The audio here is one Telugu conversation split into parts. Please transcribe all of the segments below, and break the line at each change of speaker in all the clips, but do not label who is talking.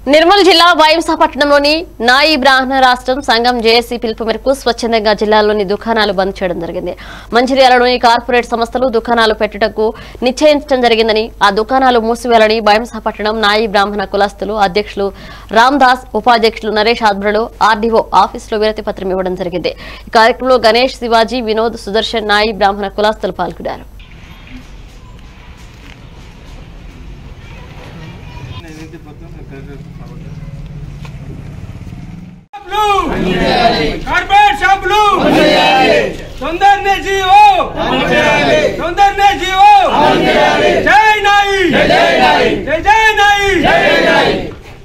నిర్మల్ జిల్లా వైంసపట్నంలోని నాయి బ్రాహ్మణ రాష్ట్రం సంఘం జేఏసీ పిలుపు మేరకు స్వచ్ఛందంగా జిల్లాలోని దుకాణాలు బంద్ చేయడం జరిగింది మంచిర్యాలలోని కార్పొరేట్ సంస్థలు దుకాణాలు పెట్టుటకు నిశ్చయించడం జరిగిందని ఆ దుకాణాలు మూసివేయాలని వైంసపట్నం నాయి బ్రాహ్మణ కులస్తులు అధ్యక్షులు రామ్దాస్ ఉపాధ్యక్షులు నరేష్ ఆధ్వర్యంలో ఆర్డీఓ ఆఫీసులో వినతి పత్రం ఇవ్వడం జరిగింది ఈ కార్యక్రమంలో గణేష్ శివాజీ వినోద్ సుదర్శన్ నాయి బ్రాహ్మణ కులస్తులు పాల్గొన్నారు
షాపులు కార్పొరేట్ షాపులు తొందరనే జీవో తొందరనే జీవో జై నాయి జై జై నాయి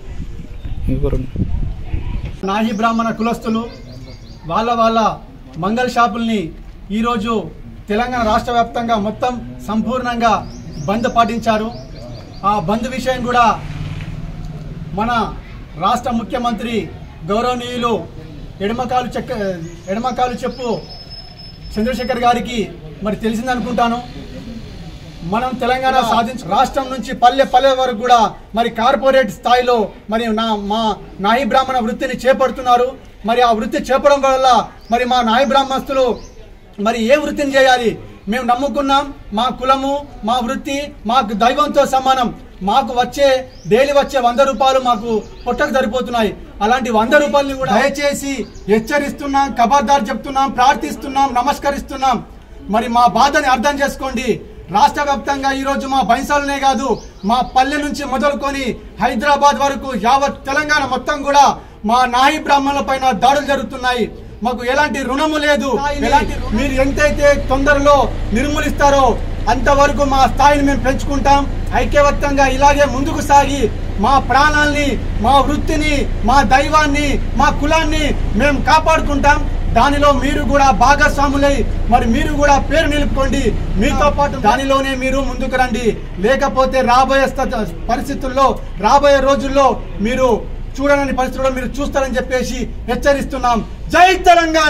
నాహి బ్రాహ్మణ కులస్తులు వాళ్ళ వాళ్ళ మంగళ షాపుల్ని ఈరోజు తెలంగాణ రాష్ట్ర వ్యాప్తంగా మొత్తం సంపూర్ణంగా బంద్ పాటించారు ఆ బంద్ విషయం కూడా మన రాష్ట్ర ముఖ్యమంత్రి గౌరవనీయులు ఎడమకాలు చెక్క ఎడమకాలు చెప్పు చంద్రశేఖర్ గారికి మరి తెలిసిందనుకుంటాను మనం తెలంగాణ సాధించ రాష్ట్రం నుంచి పల్లె పల్లె వరకు కూడా మరి కార్పొరేట్ స్థాయిలో మరి నా మా నాయి బ్రాహ్మణ వృత్తిని చేపడుతున్నారు మరి ఆ వృత్తి చేపడం వల్ల మరి మా నాయి బ్రాహ్మణస్తులు మరి ఏ వృత్తిని చేయాలి మేము నమ్ముకున్నాం మా కులము మా వృత్తి మాకు దైవంతో సమానం మాకు వచ్చే డైలీ వచ్చే వంద రూపాయలు మాకు పొట్టకు సరిపోతున్నాయి అలాంటి వంద రూపాయలని కూడా దయచేసి హెచ్చరిస్తున్నాం ఖబర్దార్ చెప్తున్నాం ప్రార్థిస్తున్నాం నమస్కరిస్తున్నాం మరి మా బాధని అర్థం చేసుకోండి రాష్ట్ర వ్యాప్తంగా ఈ రోజు మా బైంసాలనే కాదు మా పల్లె నుంచి మొదలుకొని హైదరాబాద్ వరకు యావత్ తెలంగాణ మొత్తం కూడా మా నాయి బ్రాహ్మణుల పైన దాడులు జరుగుతున్నాయి మాకు ఎలాంటి రుణము లేదు ఎలాంటి రు- మీరు ఎంతైతే తొందరలో నిర్మూలిస్తారో అంతవరకు మా స్థాయిని మేము పెంచుకుంటాం ఐక్యవత్తంగా ఇలాగే ముందుకు సాగి మా ప్రాణాల్ని మా వృత్తిని మా దైవాన్ని మా కులాన్ని మేము కాపాడుకుంటాం దానిలో మీరు కూడా భాగస్వాములై మరి మీరు కూడా పేరు నిలుపుకోండి మీతో పాటు దానిలోనే మీరు ముందుకు రండి లేకపోతే రాబోయే స్థ- పరిస్థితుల్లో రాబోయే రోజుల్లో మీరు చూడని పరిస్థితుల్లో మీరు చూస్తారని చెప్పేసి హెచ్చరిస్తున్నాం జై తెలంగాణ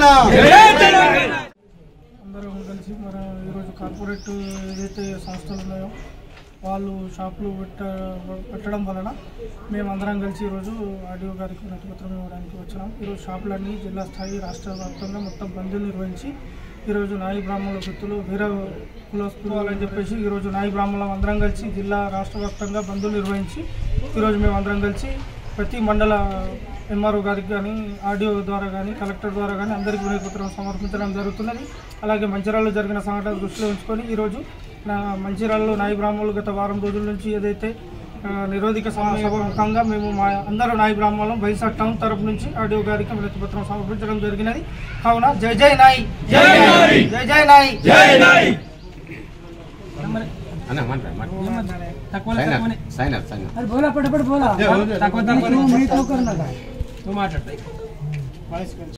అందరం కలిసి మన ఈరోజు కార్పొరేట్ ఏదైతే సంస్థలు ఉన్నాయో వాళ్ళు షాపులు పెట్ట పెట్టడం వలన మేము అందరం కలిసి ఈరోజు ఆర్డీఓ గారికి నతిపత్రం ఇవ్వడానికి వచ్చినాం ఈరోజు షాపులన్నీ జిల్లా స్థాయి రాష్ట్ర వ్యాప్తంగా మొత్తం బంద్ నిర్వహించి ఈరోజు నాయి బ్రాహ్మణుల వృత్తులు వేరే కులస్తులు అని చెప్పేసి ఈరోజు నాయి బ్రాహ్మణులం అందరం కలిసి జిల్లా రాష్ట్ర వ్యాప్తంగా బంధులు నిర్వహించి ఈరోజు మేము అందరం కలిసి ప్రతి మండల ఎంఆర్ఓ గారికి కానీ ఆర్డీఓ ద్వారా కానీ కలెక్టర్ ద్వారా కానీ అందరికీ వినయపత్రం సమర్పించడం జరుగుతున్నది అలాగే మంచిర్యాలలో జరిగిన సంఘటన దృష్టిలో ఉంచుకొని ఈరోజు నా మంచిర్యాలలో నాయి బ్రాహ్మణులు గత వారం రోజుల నుంచి ఏదైతే ఆ, నిరోధిక సభాముఖంగా మేము మా అందరూ నాయి బ్రాహ్మణులం బైసా టౌన్ తరపు నుంచి ఆర్డీఓ గారికి వినతిపత్రం సమర్పించడం జరిగినది కావున జై జై నాయి జై జై జై నాయి
అన్న మాట్లాడు మాట్లాడు సైనర్ సైనర్
अरे बोला फटाफट बोला
तक- तक-
मैं तो करना था